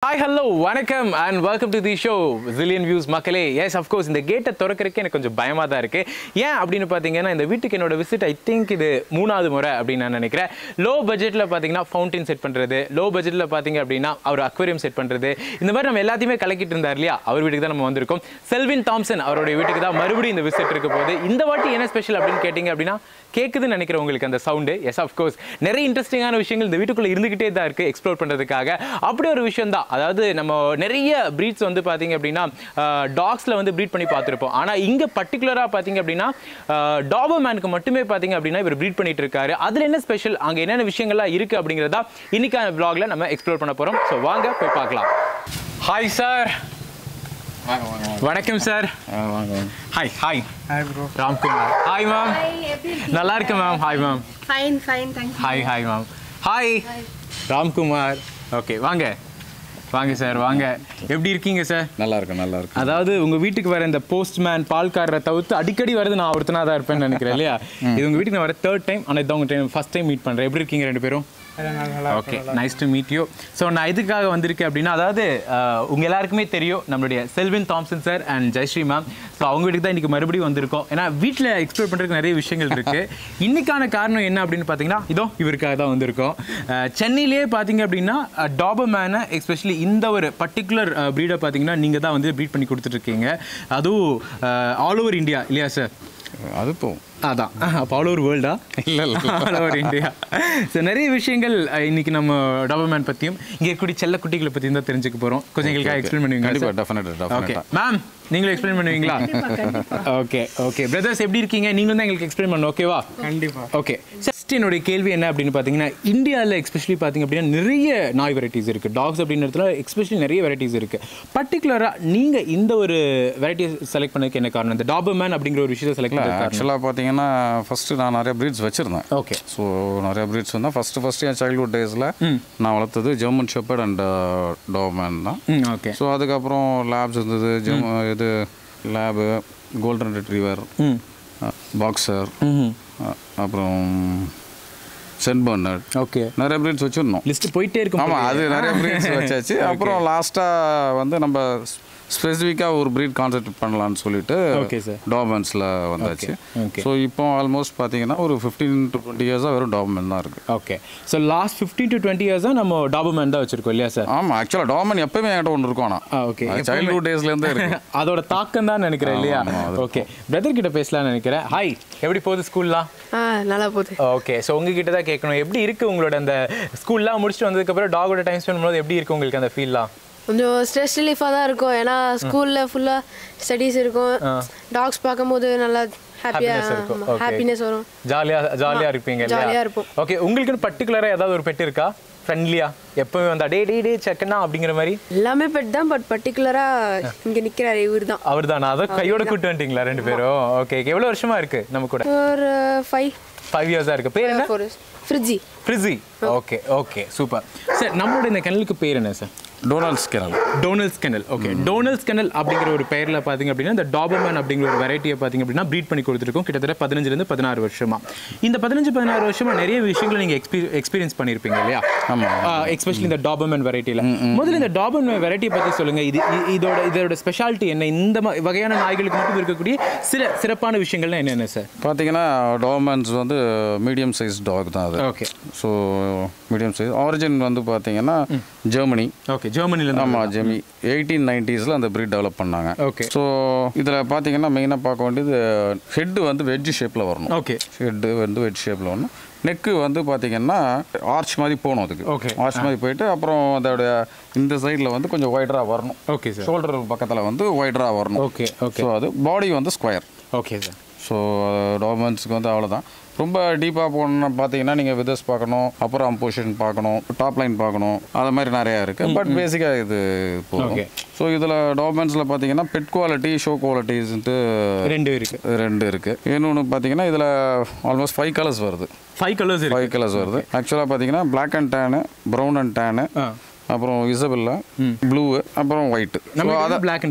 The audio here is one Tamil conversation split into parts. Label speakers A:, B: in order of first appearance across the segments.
A: ஹாய் ஹலோ வணக்கம் and welcome to the show Jillian views மக்களே எஸ் அஃப்கோர்ஸ் இந்த கேட்டை திறக்கிறதுக்கு எனக்கு கொஞ்சம் பயமாக தான் இருக்குது ஏன் அப்படின்னு பார்த்தீங்கன்னா இந்த வீட்டுக்கு என்னோட விசிட் ஐ திங்க் இது மூணாவது முறை அப்படின்னு நான் நினைக்கிறேன் லோ பட்ஜெட்டில் பார்த்தீங்கன்னா ஃபவுண்டைன் செட் பண்ணுறது லோ பட்ஜெட்டில் பார்த்தீங்க அப்படின்னா அவர் அக்வேரியம் செட் பண்ணுறது இந்த மாதிரி நம்ம எல்லாத்தையுமே கலக்கிட்டு இருந்தார் இல்லையா அவர் வீட்டுக்கு தான் நம்ம வந்திருக்கோம் செல்வின் தாம்சன் அவருடைய வீட்டுக்கு தான் மறுபடியும் இந்த விசிட் இருக்க போகுது இந்த வாட்டி என்ன ஸ்பெஷல் அப்படின்னு கேட்டிங்க அப்படின்னா கேட்குதுன்னு நினைக்கிறேன் உங்களுக்கு அந்த சவுண்டு எஸ் அஃப்கோர்ஸ் நிறைய இன்ட்ரெஸ்டிங்கான விஷயங்கள் இந்த வீட்டுக்குள்ளே இருந்துகிட்டே தான் இருக்குது எக்ஸ்ப்ளோர் பண்ணுறதுக்காக அப்படி ஒரு விஷயம் தான் அதாவது நம்ம நிறைய ப்ரீட்ஸ் வந்து பார்த்தீங்க அப்படின்னா டாக்ஸில் வந்து ப்ரீட் பண்ணி பார்த்துருப்போம் ஆனால் இங்கே பர்டிகுலராக பார்த்தீங்க அப்படின்னா டாபர் மேனுக்கு மட்டுமே பார்த்தீங்க அப்படின்னா இவர் ப்ரீட் பண்ணிட்டு இருக்காரு அதில் என்ன ஸ்பெஷல் அங்கே என்னென்ன விஷயங்கள்லாம் இருக்குது அப்படிங்கிறதா இன்னைக்கான vlogல நம்ம எக்ஸ்ப்ளோர் பண்ண போகிறோம் ஸோ வாங்க போய் பார்க்கலாம் ஹாய் சார்
B: வாங்க வாங்க வாங்க
A: வணக்கம் சார்
B: ஆ, வாங்க வாங்க
A: hi hi
C: hi bro
A: Ramkumar hi ma'am நல்லா இருக்கு ma'am hi ma'am
D: fine fine thank
A: hi hi ma'am hi Ramkumar okay வாங்க வாங்க சார் வாங்க எப்படி இருக்கீங்க சார்
B: நல்லா இருக்கும் நல்லா இருக்கும்
A: அதாவது உங்க வீட்டுக்கு வர இந்த போஸ்ட்மேன் பால்காரரை தவிர்த்து அடிக்கடி வரது நான் ஒருத்தனா தான் இருப்பேன்னு நினைக்கிறேன் இல்லையா இது உங்க வீட்டுக்கு நான் வர தேர்ட் டைம் ஆனால் இதான் உங்க டைம் ஃபர்ஸ்ட் டைம் மீட் பண்றேன் எப்படி இருக்கீங்க ரெண்டு பேரும்
C: நல்லா
A: okay nice to meet you so நான் இதுக்காக வந்திருக்கேன் அப்படின்னா அதாவது அஹ், உங்க எல்லாருக்குமே தெரியும் நம்மளுடைய Selvin Thomson sir and Jayashree ma'am so அவங்க வீட்டுக்கு தான் இன்னைக்கு மறுபடியும் வந்திருக்கோம் ஏன்னா வீட்டில் எக்ஸ்ப்ளோர் பண்ணுறதுக்கு நிறைய விஷயங்கள் இருக்கு இன்னைக்கான காரணம் என்ன அப்படின்னு பார்த்தீங்கன்னா இதோ இவருக்காக தான் வந்திருக்கோம் அஹ், சென்னையிலேயே பார்த்தீங்க அப்படின்னா டாபர் மேனை எஸ்பெஷலி இந்த ஒரு பர்டிகுலர் ப்ரீடை பார்த்தீங்கன்னா நீங்கள் தான் வந்து ப்ரீட் பண்ணி கொடுத்துட்ருக்கீங்க அதுவும் ஆல் ஓவர் இந்தியா இல்லையா சார்
B: அது போ
A: அதான் அப்போ ஆல் ஓவர் வேர்ல்டா
B: இல்ல, இல்ல.
A: ஆல் ஓவர் இந்தியா ஸோ நிறைய விஷயங்கள் அஹ், இன்னைக்கு நம்ம டபுள்மேன் பற்றியும் இங்கே இருக்கக்கூடிய செல்ல குட்டிகளை பற்றியும் தான் தெரிஞ்சுக்க போகிறோம் கொஞ்சம் எங்களுக்காக எக்ஸ்பிளைன் பண்ணுவீங்களா
B: கண்டிப்பா டெஃபினட்டா
A: ஓகே
B: டெஃபினட்டா
A: மேம் நீங்களும் எக்ஸ்பிளைன் பண்ணுவீங்களா ஓகே ஓகே பிரதர்ஸ் எப்படி இருக்கீங்க நீங்களும் தான் எங்களுக்கு எக்ஸ்பிளைன் பண்ணணும் ஓகேவா
C: கண்டிப்பா
A: ஓகே ஃபஸ்ட் என்னுடைய கேள்வி என்ன அப்படின்னு பார்த்தீங்கன்னா இந்தியாவில் எஸ்பெஷலி பார்த்தீங்க அப்படின்னா நிறைய நாய் வெரைட்டிஸ் இருக்குது டாக்ஸ் அப்படின்றதுல எஸ்பெஷலி நிறைய வெரைட்டிஸ் இருக்குது பர்டிகுலராக நீங்கள் இந்த ஒரு வெரைட்டியை செலக்ட் பண்ணதுக்கு என்ன காரணம் இந்த டாபர்மேன் அப்படிங்கிற ஒரு விஷயத்தை செலக்ட் பண்ணதுக்கு காரணம்
B: ஆக்சுவலாக பார்த்தீங்கன்னா ஃபர்ஸ்ட் நான் நிறைய ப்ரீட்ஸ் வச்சிருந்தேன்
A: ஓகே
B: ஸோ நிறைய ப்ரீட்ஸ் வந்தால் ஃபர்ஸ்ட் ஃபர்ஸ்ட் என் சைல்ட்ஹுட் டேஸில் நான் வளர்த்தது ஜெர்மன் ஷெப்பர்ட் அண்ட் டோமேன் தான்
A: ம் ஓகே
B: ஸோ அதுக்கப்புறம் லேப்ஸ் இருந்தது ஜெம் இது லேபு கோல்டன் ரிட்ரீவர்
A: ம்
B: பாக்ஸர்
A: ம்
B: அப்புறம் சென்ட் பர்னர்ட்
A: ஓகே
B: நிறைய ப்ரீட்ஸ் வச்சுருந்தோம்
A: லிஸ்ட் போயிட்டே இருக்கும்
B: ஆமாம் அது நிறைய ப்ரீட்ஸ் வச்சாச்சு அப்புறம் லாஸ்ட்டாக வந்து நம்ம ஸ்பெசிஃபிக்காக ஒரு ப்ரீட் கான்செப்ட் பண்ணலாம்னு சொல்லிட்டு
A: Okay, sir.
B: டாபன்ஸில் வந்தாச்சு
A: okay.
B: ஸோ இப்போ ஆல்மோஸ்ட் பார்த்தீங்கன்னா ஒரு ஃபிஃப்டீன் டு டுவெண்ட்டி இயர்ஸாக வெறும் டாபன் தான் இருக்குது
A: okay so last fifteen to twenty இயர்ஸாக நம்ம டாபர்மேன் தான் வச்சிருக்கோம் இல்லையா சார்
B: ஆமாம் ஆக்சுவலாக டாமன் எப்பவுமே என்கிட்ட ஒன்று இருக்கும்
A: ஆ, okay.
B: ஆனால் சைல்ட்ஹுட் டேஸ்லேருந்தே இருக்கு
A: அதோட தாக்கம் தான் நினைக்கிறேன் இல்லையா
B: ஆமா, அது
A: ஓகே பிரதர் கிட்ட பேசலாம்னு நினைக்கிறேன் ஹாய் எப்படி போகுது ஸ்கூல்லாம்
D: ஆ நல்லா போகுது
A: ஓகே ஸோ உங்ககிட்ட தான் கேட்கணும் எப்படி இருக்கு உங்களோட அந்த ஸ்கூல்லாம் முடிச்சுட்டு வந்ததுக்கப்புறம் டாகோட டைம் ஸ்பெண்ட் பண்ணும்போது எப்படி இருக்கு உங்களுக்கு அந்த ஃபீல்லாம்
D: கொஞ்சம் ஸ்ட்ரெஸ் ரிலீஃபாக தான் இருக்கும் ஏன்னா ஸ்கூலில் ஃபுல்லாக ஸ்டடீஸ் இருக்கும் டாக்ஸ் பார்க்கும்போது நல்லா
A: ஹாப்பினஸ் இருக்கும்
D: ஹாப்பியாக ஹாப்பினஸ் வரும்
A: ஜாலியா ஜாலியா இருப்பீங்க
D: ஜாலியா
A: இல்லையா
D: இருப்போம்.
A: ஓகே உங்களுக்குன்னு பர்டிகுலரா ஏதாவது ஒரு பெட் இருக்கா ஃப்ரெண்ட்லியா எப்பவுமே வந்தா டே டே டே செக்கனா அப்படிங்கிற மாதிரி
D: எல்லாமே பெட் தான் பட் பர்டிகுலராக இங்கே நிற்கிறாரு இவர் தான்
A: அவர் தான் அதை கையோட கூட்டு வந்துட்டீங்களா ரெண்டு பேரும் ஓகே எவ்வளவு வருஷமா இருக்கு நம்ம கூட
D: ஒரு ஃபைவ்
A: ஃபைவ் இயர்ஸா இருக்கு பேர் என்ன
D: ஃபோர் ஃப்ரிட்ஜி
A: ஃப்ரிஸி ஓகே ஓகே சூப்பர் சார் நம்மளோட இந்த கெனலுக்கு பேர் என்ன சார்
B: டொனால்ட்ஸ் கிரல்
A: Donald's kennel okay Donald's kennel அப்படிங்கிற ஒரு பெயரில் பார்த்தீங்க அப்படின்னா இந்த டாபர்மேன் அப்படிங்கிற ஒரு வெரைட்டியை பார்த்தீங்க அப்படின்னா ப்ரீட் பண்ணி கொடுத்துருக்கோம் கிட்டத்தட்ட பதினஞ்சுலேருந்து பதினாறு வருஷமா இந்த பதினஞ்சு பதினாறு வருஷமா நிறைய விஷயங்களை நீங்கள் எக்ஸ்பீ எக்ஸ்பீரியன்ஸ் பண்ணியிருப்பீங்க இல்லையா எஸ்பெஷலி இந்த டாபர்மேன் வெரைட்டியில் முதல்ல இந்த டாபர்மேன் வெரைட்டியை பற்றி சொல்லுங்கள் இது இ- இதோட இதோட ஸ்பெஷாலிட்டி என்ன இந்த ம- வகையான நாய்களுக்கு மட்டும் இருக்கக்கூடிய சில சிறப்பான விஷயங்கள்லாம் என்னென்ன சார்
B: பார்த்தீங்கன்னா டாமன்ஸ் வந்து மீடியம் சைஸ் டாக் தான் அது
A: okay
B: so medium size origin வந்து பார்த்தீங்கன்னா ஜெர்மனி
A: ஓகே ஜெர்மனிலேருந்து
B: ஆமாம் ஜெமி எயிட்டீன் நைன்டிஸில் அந்த breed டெவலப் பண்ணாங்க
A: Okay.
B: ஸோ இதில் பார்த்தீங்கன்னா மெயினாக பார்க்க வேண்டியது ஹெட்டு வந்து வெஜ் ஷேப்பில் வரணும்
A: ஓகே
B: ஹெட்டு வந்து வெஜ் ஷேப்பில் வரணும் நெக்கு வந்து பார்த்தீங்கன்னா ஆர்ச் மாதிரி போகணும் அதுக்கு
A: Okay.
B: ஆர்ச் மாதிரி போயிட்டு அப்புறம் அதோட இந்த சைடில் வந்து கொஞ்சம் ஒய்டராக வரணும்
A: ஓகே சார்
B: ஷோல்டர் பக்கத்தில் வந்து ஒய்டராக வரணும்
A: ஓகே ஓகே
B: ஸோ அது பாடி வந்து ஸ்கொயர்
A: ஓகே சார்
B: ஸோ டார்மெண்ட்ஸ்க்கு வந்து அவ்வளோதான் ரொம்ப டீப்பாக போகணும்னு பார்த்தீங்கன்னா நீங்கள் விதர்ஸ் பார்க்கணும் அப்புறம் பொசிஷன் பார்க்கணும் டாப் லைன் பார்க்கணும் அது மாதிரி நிறையா இருக்குது பட் பேசிக்காக இது போகும்
A: Okay.
B: ஸோ இதில் டார்மெண்ட்ஸில் பார்த்தீங்கன்னா பெட் குவாலிட்டி ஷோ குவாலிட்டிஸ்ன்ட்டு
A: ரெண்டு இருக்கு
B: ரெண்டு இருக்குது இன்னொன்று பார்த்தீங்கன்னா இதில் ஆல்மோஸ்ட் ஃபைவ் கலர்ஸ் வருது
A: ஃபைவ் கலர்ஸ் இருக்கு
B: ஃபைவ் கலர்ஸ் வருது ஆக்சுவலாக பார்த்தீங்கன்னா Black and tan brown and tan
A: ஆ
B: அப்புறம் இசபில்லா ப்ளூ அப்புறம் ஒயிட்டு
A: நம்ம பிளாக் அண்ட் ப்ரௌன்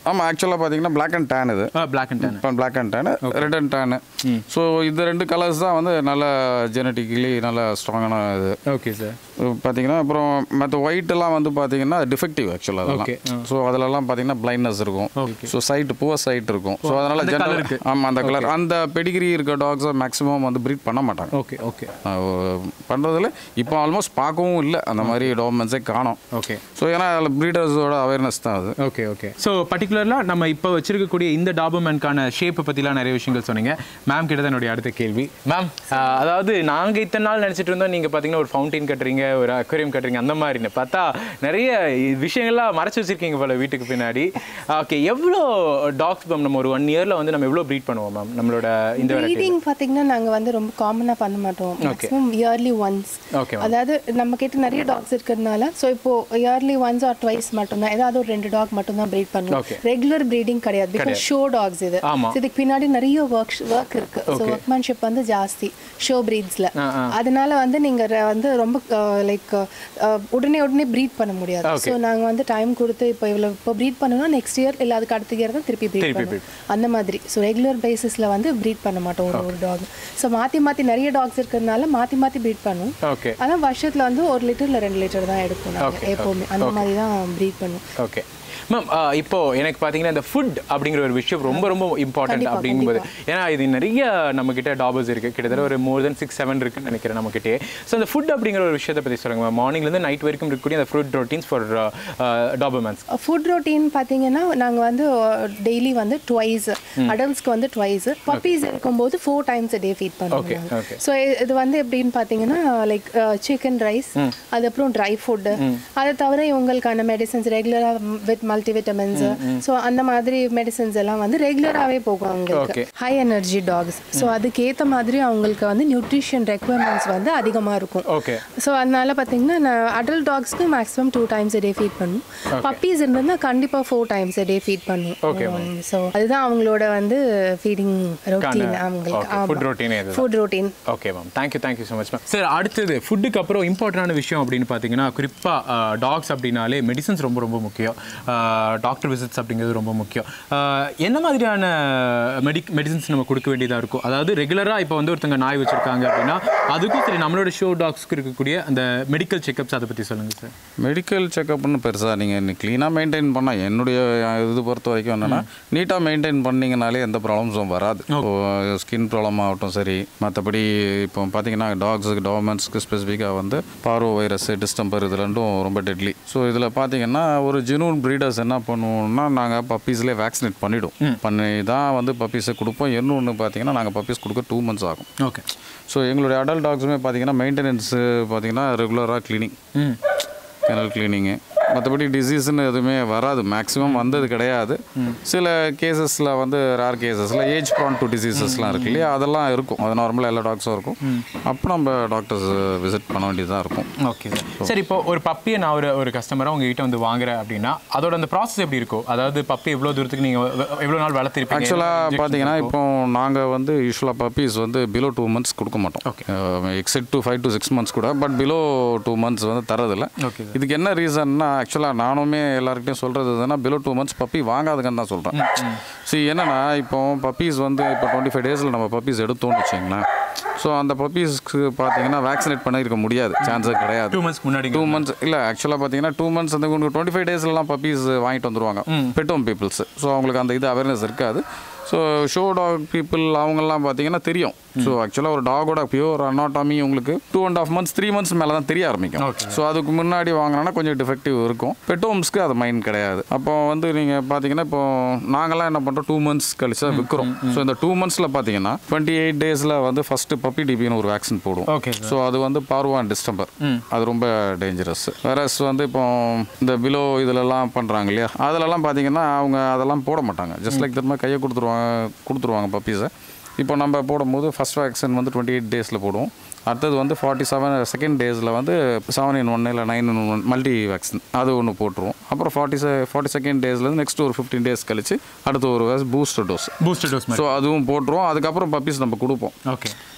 B: ஆமாம் ஆக்சுவலாக பார்த்தீங்கன்னா பிளாக் அண்ட் டேன் இது
A: பிளாக் அண்ட் டேன்
B: இப்போ black and tan red and tan so இந்த ரெண்டு கலர்ஸ் தான் வந்து நல்ல ஜெனட்டிக்கலி நல்ல ஸ்ட்ராங்கான இது
A: ஓகே சார்
B: பார்த்தீங்கன்னா அப்புறம் மற்ற ஒயிட் எல்லாம் வந்து பார்த்தீங்கன்னா டிஃபெக்டிவ் ஆக்சுவலாக
A: Okay,
B: அதெல்லாம் ஸோ அதிலலாம் பார்த்தீங்கன்னா பிளைண்ட்னஸ் இருக்கும்
A: Okay.
B: So sight poor sight இருக்கும் ஸோ அதனால
A: அந்த
B: ஜென்ரல்
A: colour-க்கு.
B: ஆமாம் அந்த கலர் அந்த பெடிகிரி இருக்க டாக்ஸை மேக்ஸிமம் வந்து ப்ரீட் பண்ண மாட்டாங்க
A: ஓகே ஓகே
B: பண்ணுறதுல இப்போ ஆல்மோஸ்ட் பார்க்கவும் இல்லை அந்த மாதிரி டாக்மெண்ட்ஸே காணோம்
A: ஓகே
B: ஸோ ஏன்னா அதில் ப்ரீடர்ஸோட அவேர்னஸ் தான் அது
A: ஓகே ஓகே ஸோ பர்டிகுலராக நம்ம இப்போ வச்சிருக்கக்கூடிய இந்த டாபர்மேன்கான ஷேப்பை பற்றிலாம் நிறைய விஷயங்கள் சொன்னீங்க மேம் கிட்ட தான் என்னுடைய அடுத்த கேள்வி மேம் அதாவது நாங்கள் இத்தனை நாள் நினச்சிட்டு இருந்தோம் நீங்கள் பார்த்தீங்கன்னா ஒரு ஃபவுண்டைன் கட்டுறீங்க ஒரு அக்வேரியம் கட்டுறீங்க அந்த மாதிரின்னு பார்த்தா நிறைய விஷயங்கள்லாம் மறைச்சு வச்சிருக்கீங்க போல வீட்டுக்கு பின்னாடி ஓகே எவ்வளோ டாக்ஸ் மேம் நம்ம ஒரு ஒன் இயரில் வந்து நம்ம எவ்வளோ ப்ரீட் பண்ணுவோம் மேம் நம்மளோட இந்த வெரைட்டி
C: ப்ரீடிங் பார்த்தீங்கன்னா நாங்கள் வந்து ரொம்ப காமனாக பண்ண மாட்டோம் maximum yearly once
A: Okay, ma'am.
C: அதாவது நம்ம கிட்ட நிறைய டாக்ஸ் இருக்கிறதுனால ஸோ இப்போ இயர்லி ஒன்ஸ் ஆர் ட்வைஸ் மட்டும்தான் ஏதாவது ஒரு ரெண்டு டாக் மட்டும்தான் ப்ரீட் பண்ணுவோம்
A: Okay.
C: ரெகுலர் ப்ரீடிங் கிடையாது பிகாஸ் ஷோ டாக்ஸ் இது
A: ஆமா.
C: So இதுக்கு பின்னாடி நிறைய ஒர்க் ஒர்க் இருக்கு ஸோ ஒர்க்மேன்ஷிப் வந்து ஜாஸ்தி ஷோ ப்ரீட்ஸில்
A: ஆ, ஆ.
C: அதனால வந்து நீங்கள் வந்து ரொம்ப லைக் உடனே உடனே ப்ரீட் பண்ண முடியாது
A: Okay.
C: ஸோ நாங்கள் வந்து டைம் கொடுத்து இப்போ இவ்வளோ இப்போ ப்ரீட் பண்ணணும் நெக்ஸ்ட் இயர் இல்லை அதுக்கு அடுத்த இயர் தான் திருப்பி ப்ரீட்
A: திருப்பி
C: பண்ணுவோம் அந்த மாதிரி ஸோ ரெகுலர் பேசிஸில் வந்து ப்ரீட் பண்ண மாட்டோம் ஒரு ஒரு டாக் ஸோ மாற்றி மாற்றி நிறைய டாக்ஸ் இருக்கிறதுனால மாற்றி மாற்றி ப்ரீட் பண்ணுவோம்
A: ஓகே
C: ஆனால் வருஷத்தில் வந்து ஒரு லிட்டர் இல்லை ரெண்டு லிட்டர் தான் எடுப்போம் நாங்கள்
A: Okay,
C: எப்போவுமே அந்த மாதிரி தான் ப்ரீட் பண்ணுவோம்
A: ஓகே மேம் இப்போ எனக்கு பார்த்தீங்கன்னா இந்த ஃபுட் அப்படிங்கிற ஒரு விஷயம் ரொம்ப ரொம்ப இம்பார்ட்டன்ட்
C: கண்டிப்பா,
A: அப்படிங்கும்போது ஏன்னா இது நிறைய நம்ம கிட்ட டாபர்ஸ் இருக்கு கிட்டத்தட்ட ஒரு மோர் தென் சிக்ஸ் செவன் இருக்குன்னு நினைக்கிறேன் நம்ம கிட்டே ஸோ அந்த ஃபுட் அப்படிங்கிற ஒரு விஷயத்தை பற்றி சொல்லுங்க மேம் மார்னிங்லேருந்து நைட் வரைக்கும் இருக்கக்கூடிய அந்த food routines for Dobermans
C: food routine பார்த்தீங்கன்னா நாங்கள் வந்து டெய்லி வந்து ட்வைஸ் அடல்ட்ஸ்க்கு வந்து ட்வைஸ் பப்பீஸ் இருக்கும்போது four times day feed
A: Okay,
C: பண்ணுவோம்
A: okay.
C: ஸோ இது வந்து எப்படின்னு பார்த்தீங்கன்னா லைக் சிக்கன் ரைஸ் அதுக்கப்புறம் ட்ரை ஃபுட்டு அதை தவிர இவங்களுக்கான மெடிசன்ஸ் ரெகுலராக வித் மல்டிவிட்டமின்ஸ் ஸோ அந்த மாதிரி மெடிசன்ஸ் எல்லாம் வந்து ரெகுலராகவே போகும்
A: Okay.
C: அவங்களுக்கு ஹை எனர்ஜி டாக்ஸ் ஸோ அதுக்கேற்ற மாதிரி அவங்களுக்கு வந்து நியூட்ரிஷன் ரெக்குவயர்மெண்ட்ஸ் வந்து அதிகமாக இருக்கும்
A: ஓகே
C: ஸோ அதனால பார்த்தீங்கன்னா நான் அடல்ட் டாக்ஸ்க்கு maximum two times day feed பண்ணும் பப்பீஸ் இருந்தால் கண்டிப்பாக four times day feed
A: Okay,
C: பண்ணும் ஸோ அதுதான் அவங்களோட வந்து ஃபீடிங் ரொட்டீன் அவங்களுக்கு
A: ஃபுட் ரொட்டீனே இது
C: food routine
A: okay ma'am thank you thank you so much ma'am sir அடுத்தது ஃபுட்டுக்கு அப்புறம் இம்பார்ட்டண்டான விஷயம் அப்படின்னு பார்த்தீங்கன்னா குறிப்பாக டாக்ஸ் அப்படின்னாலே மெடிசன்ஸ் ரொம்ப ரொம்ப முக்கியம் டாக்டர் விசிட்ஸ் அப்படிங்கிறது ரொம்ப முக்கியம் ஆஹ் என்ன மாதிரியான மெடி மெடிசன்ஸ் நம்ம கொடுக்க வேண்டியதாக இருக்கும் அதாவது ரெகுலராக இப்போ வந்து ஒருத்தங்க நாய் வச்சுருக்காங்க அப்படின்னா அதுக்கும் சரி நம்மளோட ஷோ டாக்ஸ்க்கு இருக்கக்கூடிய அந்த மெடிக்கல் செக்கப்ஸ் அதை பற்றி சொல்லுங்கள் சார்
B: மெடிக்கல் செக்கப்னு பெருசாக நீங்கள் க்ளீனாக மெயின்டைன் பண்ணால் என்னுடைய இது பொறுத்த வரைக்கும் என்னென்னா நீட்டாக மெயின்டைன் பண்ணீங்கனாலே எந்த ப்ராப்ளம்ஸும் வராது ஸ்கின் ப்ராப்ளம் ஆகட்டும் சரி மற்றபடி இப்போ பார்த்தீங்கன்னா டாக்ஸுக்கு டாமெண்ட்ஸ்க்கு ஸ்பெசிஃபிக்காக வந்து பார்வோ வைரஸ் டிஸ்டம்பர் இது ரெண்டும் ரொம்ப டெட்லி ஸோ இதில் பார்த்தீங்கன்னா ஒரு ஜெனூன் ப்ரீடர்ஸ் என்ன பண்ணுவோம்னா நாங்கள் பப்பீஸ்லேயே வேக்சினேட் பண்ணிவிடும் பண்ணி தான் வந்து பப்பீஸை கொடுப்போம் இன்னொன்று பார்த்தீங்கன்னா நாங்கள் பப்பீஸ் கொடுக்க டூ மந்த்ஸ் ஆகும்
A: ஓகே
B: ஸோ எங்களுடைய அடல்ட் டாக்ஸுமே பார்த்தீங்கன்னா மெயின்டெனன்ஸு பார்த்தீங்கன்னா ரெகுலராக க்ளீனிங்
A: ம்
B: கெனல் கிளீனிங்கு மற்றபடி டிசீஸ்னு எதுவுமே வராது மேக்ஸிமம் வந்தது கிடையாது சில கேசஸில் வந்து ரேர் கேசஸில் ஏஜ் ப்ரான் டு டிசீசஸ்லாம் இருக்கு இல்லையா அதெல்லாம் இருக்கும் அது நார்மலாக எல்லா டாக்ஸும் இருக்கும் அப்போ நம்ம டாக்டர்ஸ் விசிட் பண்ண வேண்டியதாக இருக்கும்
A: ஓகே சார் சரி இப்போ ஒரு பப்பியை நான் ஒரு ஒரு கஸ்டமராக உங்ககிட்ட வந்து வாங்குறேன் அப்படின்னா அதோட அந்த ப்ராசஸ் எப்படி இருக்கும் அதாவது பப்பி எவ்வளோ தூரத்துக்கு நீங்கள் எவ்வளோ நாள் வளர்த்திருப்பீங்க
B: ஆக்சுவலாக பார்த்தீங்கன்னா இப்போ நாங்கள் வந்து யூஸ்வலாக பப்பீஸ் வந்து பிலோ டூ மந்த்ஸ் கொடுக்க மாட்டோம் except to five to six months கூட பட் பிலோ டூ மந்த்ஸ் வந்து தரதில்ல
A: Okay,
B: இதுக்கு என்ன ரீசன்னா ஆக்சுவலாக நானுமே எல்லாருக்கிட்டையும் சொல்கிறது எதுனா பிலோ டூ மந்த்ஸ் பப்பி வாங்காதுங்கன்னு தான் சொல்கிறேன் சரி என்னன்னா இப்போ பப்பீஸ் வந்து இப்போ டுவெண்ட்டி ஃபைவ் டேஸில் நம்ம பப்பீஸ் எடுத்தோம்னு வச்சிங்களேன் ஸோ அந்த பப்பீஸ்க்கு பார்த்தீங்கன்னா வேக்சினேட் பண்ணியிருக்க முடியாது சான்ஸே கிடையாது
A: டூ மந்த்ஸ் முன்னாடி
B: டூ மந்த்ஸ் இல்லை ஆக்சுவலாக பார்த்தீங்கன்னா டூ மந்த்ஸ் அந்த உங்களுக்கு டுவெண்ட்டி ஃபைவ் டேஸ்லாம் பப்பீஸ் வாங்கிட்டு வந்துருவாங்க பெட்டோம் பீப்புள்ஸ் ஸோ அவங்களுக்கு அந்த இது அவேர்னஸ் இருக்காது ஸோ ஷோ டாக் பீப்புள் அவங்கெல்லாம் பார்த்தீங்கன்னா தெரியும் ஸோ ஆக்சுவலாக ஒரு டாகோட பியூர் அனாட்டாமி உங்களுக்கு two and half months three months மேலே தான் தெரிய ஆரம்பிக்கும்
A: Okay.
B: ஸோ அதுக்கு முன்னாடி வாங்கினா கொஞ்சம் டிஃபெக்டிவ் இருக்கும் பெட்டோம்ஸ்க்கு அது மைண்ட் கிடையாது அப்போ வந்து நீங்கள் பார்த்தீங்கன்னா இப்போ நாங்களாம் என்ன பண்ணுறோம் டூ மந்த்ஸ் கழிச்சு தான் விற்கிறோம் ஸோ இந்த டூ மந்த்ஸில் பார்த்தீங்கன்னா டுவெண்ட்டி எயிட் டேஸில் வந்து ஃபஸ்ட்டு பப்பி டிபின்னு ஒரு வேக்சின் போடுவோம்
A: ஓகே
B: ஸோ அது வந்து பார்வா அண்ட் டிஸ்டம்பர் அது ரொம்ப டேஞ்சரஸ் வேறஸ் வந்து இப்போ இந்த பிலோ இதிலெல்லாம் பண்ணுறாங்க இல்லையா அதிலெல்லாம் பார்த்தீங்கன்னா அவங்க அதெல்லாம் போட மாட்டாங்க ஜஸ்ட் லைக் திரும்ப கையை கொடுத்துருவாங்க கொடுத்துருவாங்க பப்பீஸை இப்போ நம்ம போடும்போது ஃபர்ஸ்ட் வேக்சின் வந்து டுவெண்ட்டி எயிட் டேஸில் போடுவோம் அடுத்தது வந்து ஃபார்ட்டி செவன் செகண்ட் டேஸில் வந்து செவன் இன் ஒன் இல்லை nine in one multi vaccine அது ஒன்று போட்டுருவோம் அப்புறம் ஃபார்ட்டி செ ஃபார்ட்டி செகண்ட் டேஸ்லேருந்து நெக்ஸ்ட் ஒரு ஃபிஃப்டீன் டேஸ் கழிச்சு அடுத்த ஒரு booster dose
A: booster dose
B: so அதுவும் போட்டுருவோம் அதுக்கப்புறம் பப்பீஸ் நம்ம கொடுப்போம்
A: ஓகே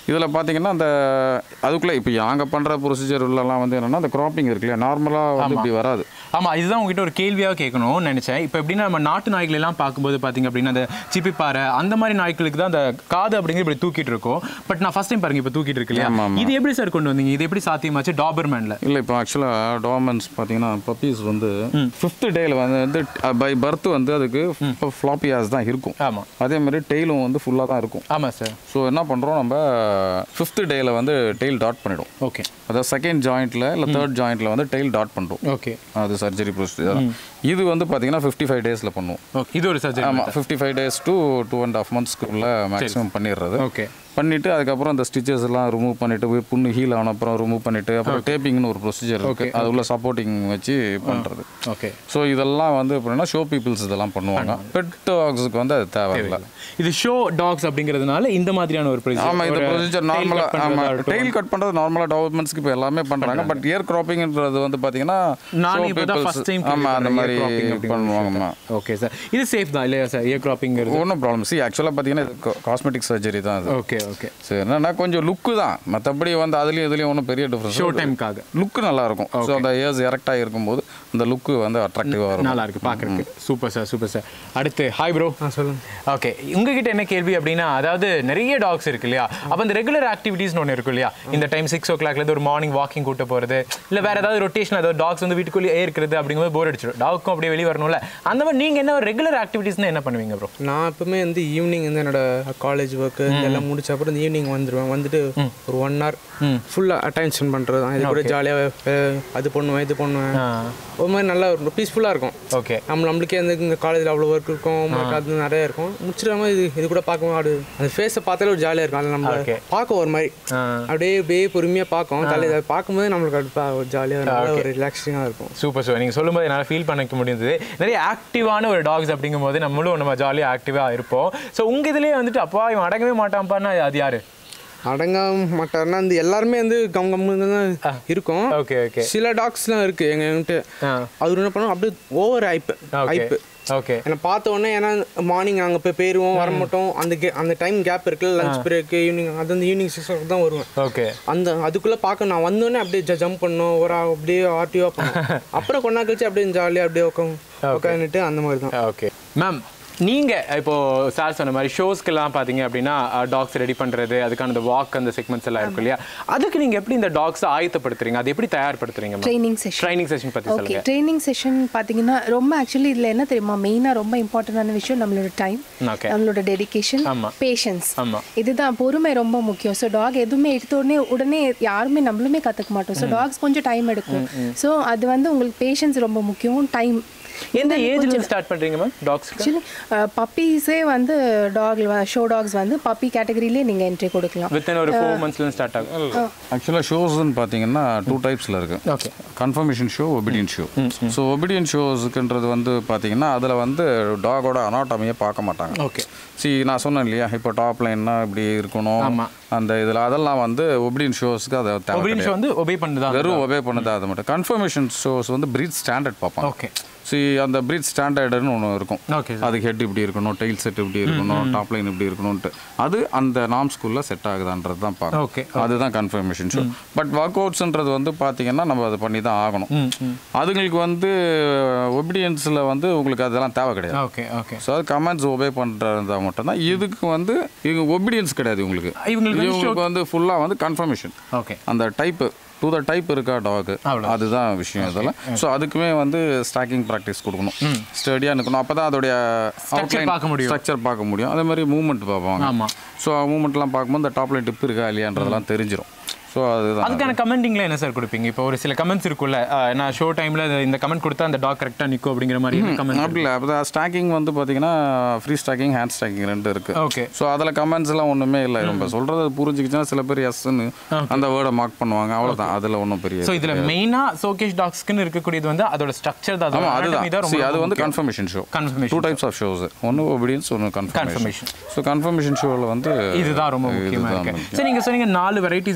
B: இதில் பார்த்தீங்கன்னா அந்த அதுக்குள்ளே இப்போ நாங்கள் பண்ணுற ப்ரொசீஜர்லாம் வந்து என்னென்னா அந்த கிராப்பிங் இருக்கு இல்லையா நார்மலாக வந்து இப்படி வராது
A: ஆமா இதுதான் உங்ககிட்ட ஒரு கேள்வியாக கேட்கணும்னு நினைச்சேன் இப்போ எப்படின்னா நம்ம நாட்டு நாய்கள் எல்லாம் பார்க்கும்போது பார்த்தீங்க அப்படின்னா அந்த சிப்பிப்பாறை அந்த மாதிரி நாய்களுக்கு தான் அந்த காது அப்படிங்கிறது இப்படி தூக்கிட்டு இருக்கும் பட் நான் ஃபர்ஸ்ட் டைம் பாருங்க இப்போ தூக்கிட்டு இருக்கு இல்லையா
B: ஆமா, ஆமா.
A: இது எப்படி சார் கொண்டு வந்தீங்க இது எப்படி சாத்தியமாச்சு டாபர்மேன்ல
B: இல்லை இப்போ ஆக்சுவலாக டாமன்ஸ் பார்த்தீங்கன்னா பப்பீஸ் வந்து ஃபிஃப்த் டேயில் வந்து வந்து பை பர்த் வந்து அதுக்கு ஃப்ளாப்பி ஆஸ் தான் இருக்கும்
A: ஆமா
B: அதே மாதிரி டெய்லும் வந்து ஃபுல்லாக தான் இருக்கும்
A: ஆமா சார்
B: ஸோ என்ன பண்ணுறோம் நம்ம ஃபிஃப்த் டேயில் வந்து டெய்ல் டாட் பண்ணிடும்
A: ஓகே
B: அதாவது செகண்ட் ஜாயிண்ட்டில் இல்லை தேர்ட் ஜாயிண்ட்டில் வந்து டெய்ல் டாட் பண்ணுறோம்
A: ஓகே
B: அது சர்ஜரி ப்ரொசீஜர் இது வந்து பார்த்தீங்கன்னா ஃபிஃப்டி ஃபைவ் டேஸில் பண்ணுவோம்
A: ஓகே இது ஒரு சர்ஜரி
B: ஆமாம் fifty five days to two and half மந்த்ஸ்க்குள்ள மேக்ஸிமம் பண்ணிடுறது
A: ஓகே
B: பண்ணிட்டு அதுக்கப்புறம் அந்த ஸ்டிச்சஸ் எல்லாம் ரிமூவ் பண்ணிட்டு போய் புண்ணு ஹீல் ஆன அப்புறம் ரிமூவ் பண்ணிட்டு அப்புறம் டேப்பிங்னு ஒரு ப்ரொசீஜர் இருக்கு அது உள்ள சப்போர்ட்டிங் வச்சு பண்றது
A: ஓகே
B: ஸோ இதெல்லாம் வந்து எப்படின்னா ஷோ பீப்புள்ஸ் இதெல்லாம் பண்ணுவாங்க பெட் டாக்ஸுக்கு வந்து அது தேவையில்லை
A: இது ஷோ டாக்ஸ் அப்படிங்கிறதுனால இந்த மாதிரியான ஒரு procedure.
B: ஆமா இந்த
A: ஒரு
B: ப்ரொசீஜர்
A: tail
B: நார்மலா
A: cut
B: ஆமா
A: பண்றதா இருக்கட்டும்.
B: டெய்ல் கட் பண்றது நார்மலா டெவலப்மெண்ட்ஸ்க்கு இப்போ எல்லாமே பண்றாங்க பட் இயர் கிராப்பிங்ன்றது வந்து பாத்தீங்கன்னா
A: நான்
B: show
A: இப்போ தான்
B: peoples-
A: ஃபர்ஸ்ட் டைம்
B: ஆமா அந்த மாதிரி பண்ணுவாங்கம்மா
A: ஓகே சார் இது சேஃப் தான் இல்லையா சார் இயர் கிராப்பிங்கிறது
B: ஒன்றும் ப்ராப்ளம் சி ஆக்சுவலாக பார்த்தீங்கன்னா இது காஸ்மெட்டிக் சர்ஜரி தான் அது
A: ஓகே ஓகே
B: சரி என்னன்னா கொஞ்சம் லுக்கு தான் மற்றபடி வந்து அதுலேயும் இதுலேயும் ஒன்றும் பெரிய டிஃப்ரென்ஸ்
A: ஷோ டைம்க்காக
B: லுக்கு நல்லா இருக்கும் ஸோ அந்த இயர்ஸ் எரெக்டாக இருக்கும்போது அந்த லுக்கு வந்து அட்ராக்டிவாக இருக்கும்
A: நல்லா இருக்கு பார்க்கறதுக்கு சூப்பர் சார் சூப்பர் சார் அடுத்து ஹாய் ப்ரோ
E: சொல்லுங்க
A: ஓகே உங்ககிட்ட என்ன கேள்வி அப்படின்னா அதாவது நிறைய டாக்ஸ் இருக்கு இல்லையா அப்போ இந்த ரெகுலர் ஆக்டிவிட்டீஸ்னு ஒன்று இருக்கும் இல்லையா இந்த டைம் சிக்ஸ் ஓ கிளாக்லேருந்து ஒரு மார்னிங் வாக்கிங் கூட்ட போகிறது இல்லை வேற ஏதாவது ரொட்டேஷன் ஏதாவது டாக்ஸ் வந்து வீட்டுக்குள்ளேயே இருக்கிறது அப்படிங்கும்போது போர் அடிச்சிடும் டாக்கும் அப்படியே வெளியே வரணும்ல அந்த மாதிரி நீங்கள் என்ன ரெகுலர் ஆக்டிவிட்டீஸ்னா என்ன பண்ணுவீங்க ப்ரோ
E: நான் எப்பவுமே வந்து ஈவினிங் வந்து என்னோட காலேஜ் ஒர்க்கு இதெல்லாம் முடிச்ச அப்புறம் இந்த ஈவினிங் வந்துடுவேன் வந்துட்டு ஒரு ஒன் ஹவர் ஃபுல்லாக அட்டென்ஷன் பண்ணுறது தான் இது கூட ஜாலியாக அது பண்ணுவேன் இது பண்ணுவேன் ஒரு மாதிரி நல்லா இருக்கும் பீஸ்ஃபுல்லாக இருக்கும்
A: ஓகே
E: நம்ம நம்மளுக்கே வந்து இந்த காலேஜில் அவ்வளோ ஒர்க் இருக்கும் homework அது நிறைய இருக்கும் முடிச்சிடாம இது இது கூட பார்க்கவும் அது அந்த ஃபேஸை பார்த்தாலே ஒரு ஜாலியாக இருக்கும் அதில் நம்ம
A: Okay.
E: பார்க்க ஒரு மாதிரி அப்படியே அப்படியே பொறுமையாக பார்க்கும் தலை அதை பார்க்கும்போது நம்மளுக்கு அடுப்பா ஒரு ஜாலியாக நல்ல ஒரு ரிலாக்ஸிங்காக இருக்கும்
A: சூப்பர் சார் நீங்கள் சொல்லும்போது என்னால் ஃபீல் பண்ணிக்க முடியுது நிறைய ஆக்டிவான ஒரு டாக்ஸ் அப்படிங்கும்போது நம்மளும் நம்ம ஜாலியாக ஆக்டிவாக இருப்போம் ஸோ உங்கள் இதுலேயே வந்துட்டு அப்பா இவன் அடங்கவே மாட்டான்ப்பான்னா அது யாரு
E: அடங்க மாட்டாருன்னா இந்த எல்லாருமே வந்து கம் கம்னு தான் இருக்கும்
A: ஓகே ஓகே
E: சில டாக்ஸ்லாம் இருக்கு எங்க என்கிட்ட
A: ஆ
E: அவர் என்ன பண்ணுவோம் அப்படியே ஓவர் ஐப்பு
A: ஓகே
E: ஐப்பு
A: ஓகே
E: என்னை பார்த்த உடனே ஏன்னா மார்னிங் நாங்கள் போய் போயிடுவோம் வர மாட்டோம் அந்த கே அந்த டைம் கேப் இருக்குல்ல லஞ்ச் பிரேக் ஈவினிங் அது வந்து ஈவினிங் சிக்ஸ் ஓ தான் வருவேன்
A: ஓகே
E: அந்த அதுக்குள்ளே பார்க்க நான் வந்தோடனே அப்படியே ஜம்ப் பண்ணோம் ஒரு அப்படியே ஆர்டிவாக பண்ணோம் அப்புறம் கொஞ்ச நாள் கழிச்சு அப்படியே ஜாலியாக அப்படியே உட்காந்து உட்காந்துட்டு அந்த மாதிரி தான்
A: ஓகே மேம் நீங்க இப்போ சார் சொன்ன மாதிரி ஷோஸ்க்கெல்லாம் பார்த்தீங்க அப்படின்னா டாக்ஸ் ரெடி பண்றது அதுக்கான அந்த வாக் அந்த செக்மெண்ட்ஸ் எல்லாம் இருக்கும் இல்லையா அதுக்கு நீங்க எப்படி இந்த டாக்ஸ் ஆயத்தப்படுத்துறீங்க அது எப்படி தயார்படுத்துறீங்க
C: ட்ரைனிங் செஷன்
A: ட்ரைனிங் செஷன் பத்தி
C: ஓகே
A: சொல்லுங்க
C: ட்ரைனிங் செஷன் பார்த்தீங்கன்னா ரொம்ப ஆக்சுவலி இதில் என்ன தெரியுமா மெயினாக ரொம்ப இம்பார்ட்டண்டான விஷயம் நம்மளோட டைம்
A: Okay.
C: நம்மளோட டெடிகேஷன்
A: ஆமா.
C: பேஷன்ஸ்
A: ஆமா.
C: இதுதான் பொறுமை ரொம்ப முக்கியம் ஸோ டாக் எதுவுமே எடுத்த உடனே உடனே யாருமே நம்மளுமே கற்றுக்க மாட்டோம் ஸோ டாக்ஸ் கொஞ்சம் டைம் எடுக்கும் ஸோ அது வந்து உங்களுக்கு பேஷன்ஸ் ரொம்ப முக்கியம் டைம்
A: எந்த ஏஜ்ல ஸ்டார்ட் பண்றீங்க மேம் டாக்ஸ்க்கு
C: ஆக்சுவலி பப்பீஸே வந்து டாக் ஷோ டாக்ஸ் வந்து பப்பி கேட்டகரியிலே நீங்கள் என்ட்ரி கொடுக்கலாம்
A: வித்தின் ஒரு ஃபோர் மந்த்ஸ்ல ஸ்டார்ட் ஆகும்
B: ஆக்சுவலாக ஷோஸ்ன்னு பார்த்தீங்கன்னா டூ டைப்ஸில் இருக்கு
A: okay
B: confirmation show obedience show so obedience ஷோஸுக்குன்றது வந்து பார்த்தீங்கன்னா அதில் வந்து டாகோட அனாட்டமியை பார்க்க மாட்டாங்க
A: ஓகே
B: சி நான் சொன்னேன் இல்லையா இப்போ டாப் லைன்னா இப்படி இருக்கணும்
A: ஆமா.
B: அந்த இதில் அதெல்லாம் வந்து ஒபிடியன் ஷோஸ்க்கு அதை தேவை
A: ஒபிடியன் ஷோ வந்து ஒபே பண்ணுதா
B: வெறும் ஒபே பண்ணதா அது மட்டும் கன்ஃபர்மேஷன் ஷோஸ் வந்து பிரீத் ஸ்டாண்டர்ட் பார்ப்பாங்க
A: ஓகே
B: சி அந்த பிரீத் ஸ்டாண்டர்டுன்னு ஒன்று இருக்கும்
A: ஓகே
B: அதுக்கு ஹெட் இப்படி இருக்கணும் டெயில் செட் இப்படி இருக்கணும் டாப் லைன் இப்படி இருக்கணும்ட்டு அது அந்த நாம் ஸ்கூலில் செட் ஆகுதான்றது தான் பார்க்கணும்
A: Okay.
B: அதுதான் கன்ஃபர்மேஷன் ஷோ பட் ஒர்க் அவுட்ஸ்ன்றது வந்து பார்த்தீங்கன்னா நம்ம அதை பண்ணி தான் ஆகணும் அதுங்களுக்கு வந்து ஒபிடியன்ஸில் வந்து உங்களுக்கு அதெல்லாம் தேவை கிடையாது
A: ஓகே ஓகே
B: ஸோ அது கமெண்ட்ஸ் ஒபே பண்ணுறதா மட்டும்தான் இதுக்கு வந்து இவங்க ஒபிடியன்ஸ் கிடையாது உங்களுக்கு
A: இவங்களுக்கு வந்து
B: இவங்களுக்கு வந்து ஃபுல்லாக வந்து கன்ஃபர்மேஷன்
A: ஓகே
B: அந்த டைப்பு டு த டைப் இருக்கா டாக்
A: அவ்வளவு.
B: அதுதான் விஷயம் இதெல்லாம் ஸோ அதுக்குமே வந்து ஸ்டாக்கிங் ப்ராக்டிஸ் கொடுக்கணும் ஸ்டடியாக இருக்கணும் அப்போ தான் அதோடைய
A: Structure பார்க்க முடியும்.
B: ஸ்ட்ரக்சர் பார்க்க முடியும் அதே மாதிரி மூவ்மெண்ட் பார்ப்பாங்க
A: ஆமா.
B: ஸோ மூவ்மெண்ட்லாம் பார்க்கும்போது இந்த டாப் லைன் டிப் இருக்கா இல்லையான்றதெல்லாம் தெரிஞ்சிடும் ஸோ அதுதான்
A: அதுக்கான கமெண்டிங்ல என்ன சார் கொடுப்பீங்க இப்போ ஒரு சில கமெண்ட்ஸ் இருக்குல்ல அஹ், நான் ஷோ டைம்ல இந்த கமெண்ட் கொடுத்தா அந்த டாக் கரெக்டா நிக்கும் அப்படிங்கிற மாதிரி கமெண்ட்
B: அப்படி இல்லை அப்போ ஸ்டாக்கிங் வந்து பார்த்தீங்கன்னா ஃப்ரீ ஸ்டாக்கிங் ஹேண்ட் ஸ்டாக்கிங் ரெண்டு இருக்கு
A: ஓகே
B: ஸோ அதில் கமெண்ட்ஸ் எல்லாம் ஒன்றுமே இல்லை நம்ம சொல்கிறது புரிஞ்சுக்கிச்சுன்னா சில பேர் எஸ்ன்னு அந்த வேர்டை மார்க் பண்ணுவாங்க அவ்வளோதான் அதில் ஒன்றும் பெரிய
A: ஸோ இதுல மெயினா சோகேஷ் டாக்ஸ்க்குன்னு இருக்கக்கூடியது வந்து அதோட ஸ்ட்ரக்சர் தான்
B: ஆமா
A: அதோட anatomy தான்
B: அதுதான் See, அது
A: ரொம்ப
B: வந்து confirmation show
A: Confirmation
B: two types of shows ஒன்று ஒபிடியன்ஸ் ஒன்று கன்ஃபர்மேஷன்
A: Confirmation.
B: ஸோ கன்ஃபர்மேஷன் ஷோவில் வந்து
A: இதுதான் ரொம்ப முக்கியமா
B: இதுதான்
A: இருக்கு சரி நீங்க சொன்னீங்க நாலு வெரைட்டிஸ் இருக்கு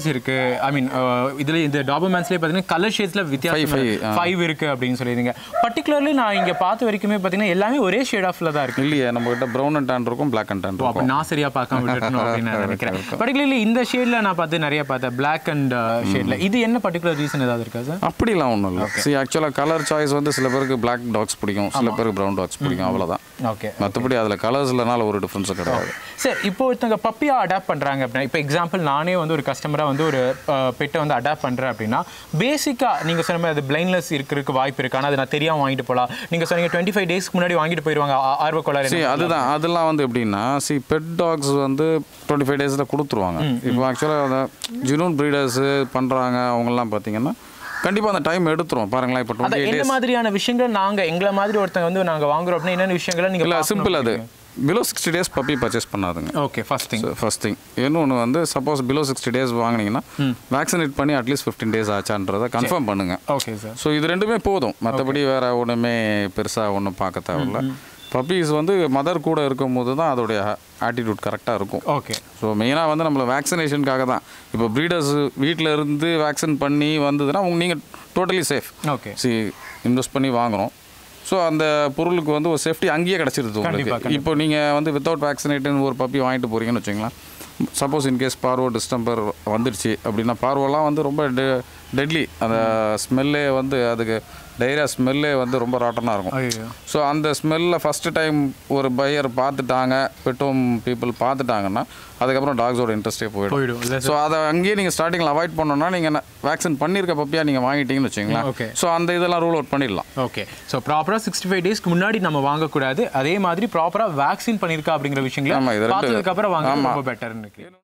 A: ஐ மீன் இதுல இந்த டாபர்மேன்ஸ்லேயே பார்த்தீங்கன்னா கலர் ஷேட்ஸில் வித்தியாசம்
B: five, ஆ.
A: ஃபைவ் இருக்கு அப்படின்னு சொல்லியிருந்தீங்க பர்டிகுலர்லி நான் இங்க பார்த்த வரைக்குமே பார்த்தீங்கன்னா எல்லாமே ஒரே ஷேட் ஆஃப்ல தான் இருக்கு
B: இல்லையே நம்ம கிட்ட ப்ரௌன் அண்ட் டேன் இருக்கும் பிளாக் அண்ட் டேன்
A: அப்போ
B: இருக்கும்
A: நான் சரியா பார்க்காம விட்டுட்டணும் அப்படின்னு நான் நினைக்கிறேன் பர்டிகுலர்லி இந்த ஷேட்ல நான் பார்த்து நிறைய பார்த்தேன் பிளாக் அண்ட் ஷேட்ல இது என்ன பர்டிகுலர் ரீசன் ஏதாவது இருக்கா சார்
B: அப்படிலாம் ஒன்றும் இல்லை சி ஆக்சுவலாக கலர் சாய்ஸ் வந்து சில பேருக்கு பிளாக் டாக்ஸ் பிடிக்கும் சில பேருக்கு ப்ரௌன் டாக்ஸ் பிடிக்கும் அவ்வளோதான்
A: ஓகே
B: மற்றபடி அதில் கலர்ஸ்லனால ஒரு டிஃப்ரென்ஸும் கிடையாது
A: சார் இப்போ ஒருத்தங்க பப்பியா அடாப்ட் பண்றாங்க அப்படின்னா இப்போ எக்ஸாம்பிள் நானே வந்து ஒரு கஸ்டமரா வந்து ஒரு பெட்டை வந்து அடாப்ட் பண்றேன் அப்படின்னா பேசிக்கா நீங்க சொன்ன மாதிரி அது பிளைண்ட்லெஸ் இருக்கிறதுக்கு வாய்ப்பு இருக்கு ஆனா அது நான் தெரியாம வாங்கிட்டு போலாம் நீங்க சொன்னீங்க டுவெண்ட்டி ஃபைவ் டேஸ்க்கு முன்னாடி வாங்கிட்டு போயிருவாங்க ஆ- ஆர்வ கோளாறு
B: சி அதுதான் அதெல்லாம் வந்து எப்படின்னா சி பெட் டாக்ஸ் வந்து டுவெண்ட்டி ஃபைவ் டேஸில் கொடுத்துருவாங்க இப்போ ஆக்சுவலாக அந்த ஜினூன் ப்ரீடர்ஸு பண்ணுறாங்க அவங்கெல்லாம் பார்த்தீங்கன்னா கண்டிப்பாக அந்த டைம் எடுத்துரும் பாருங்களேன் இப்போ
A: அதான்
B: டுவெண்ட்டி
A: என்ன மாதிரியான விஷயங்கள் நாங்க எங்களை மாதிரி ஒருத்தங்க வந்து நாங்க வாங்குறோம் அப்படின்னா என்னென்ன விஷயங்களை நீங்க
B: இல்லை சிம்பிள் அது below sixty days puppy purchase பண்ணாதுங்க
A: okay first thing
B: first thing இன்னொன்று வந்து சப்போஸ் பிலோ சிக்ஸ்டி டேஸ் வாங்கினீங்கன்னா வேக்சினேட் பண்ணி அட்லீஸ்ட் ஃபிஃப்டீன் டேஸ் ஆச்சான்றதை கன்ஃபார்ம் பண்ணுங்க
A: ஓகே சார்
B: ஸோ இது ரெண்டுமே போதும் மற்றபடி வேற ஒன்றுமே பெருசாக ஒன்றும் பார்க்க தேவையில்ல பப்பீஸ் வந்து மதர் கூட இருக்கும்போது தான் அதோடைய ஆட்டிடியூட் கரெக்டாக இருக்கும்
A: ஓகே
B: ஸோ மெயினாக வந்து நம்மள வேக்சினேஷனுக்காக தான் இப்போ ப்ரீடர்ஸ் வீட்டில் இருந்து வேக்சின் பண்ணி வந்ததுன்னா உங்க நீங்கள் totally safe
A: okay
B: see invest பண்ணி வாங்குறோம் ஸோ அந்த பொருளுக்கு வந்து ஒரு சேஃப்டி அங்கேயே கிடச்சிருது
A: கண்டிப்பா,
B: உங்களுக்கு இப்போ நீங்கள் வந்து வித்தவுட் வேக்சினேட்டுன்னு ஒரு பப்பி வாங்கிட்டு போகிறீங்கன்னு வச்சுங்களேன் சப்போஸ் இன்கேஸ் பார்வோ டிஸ்டம்பர் வந்துடுச்சு அப்படின்னா பார்வோலாம் வந்து ரொம்ப டெ டெட்லி அந்த ஸ்மெல்லே வந்து அதுக்கு டைரியா ஸ்மெல்லே வந்து ரொம்ப ராட்டனாக இருக்கும்
A: ஐயோ
B: ஸோ அந்த ஸ்மெல்ல ஃபஸ்ட்டு டைம் ஒரு பையர் பார்த்துட்டாங்க பெட்ரோம் பீப்புள் பார்த்துட்டாங்கன்னா அதுக்கப்புறம் டாக்ஸோட இன்ட்ரெஸ்டே போயிடும்
A: போயிடும் இல்ல
B: ஸோ அதை அங்கேயே நீங்கள் ஸ்டார்டிங்கில் அவாய்ட் பண்ணணும்னா நீங்கள் வேக்சின் பண்ணியிருக்க பப்பியாக நீங்கள் வாங்கிட்டீங்கன்னு வச்சுங்களேன்
A: Okay.
B: ஸோ அந்த இதெல்லாம் ரூல் அவுட் பண்ணிடலாம்
A: ஓகே ஸோ ப்ராப்பராக சிக்ஸ்டி ஃபைவ் டேஸ்க்கு முன்னாடி நம்ம வாங்கக்கூடாது அதே மாதிரி ப்ராப்பராக வேக்சின் பண்ணியிருக்கா அப்படிங்கிற விஷயங்களை
B: ஆமா, இது ரெண்டு-
A: பார்த்ததுக்கு அப்புறம் வாங்க
B: ஆமா.
A: ரொம்ப பெட்டர்னு இருக்கு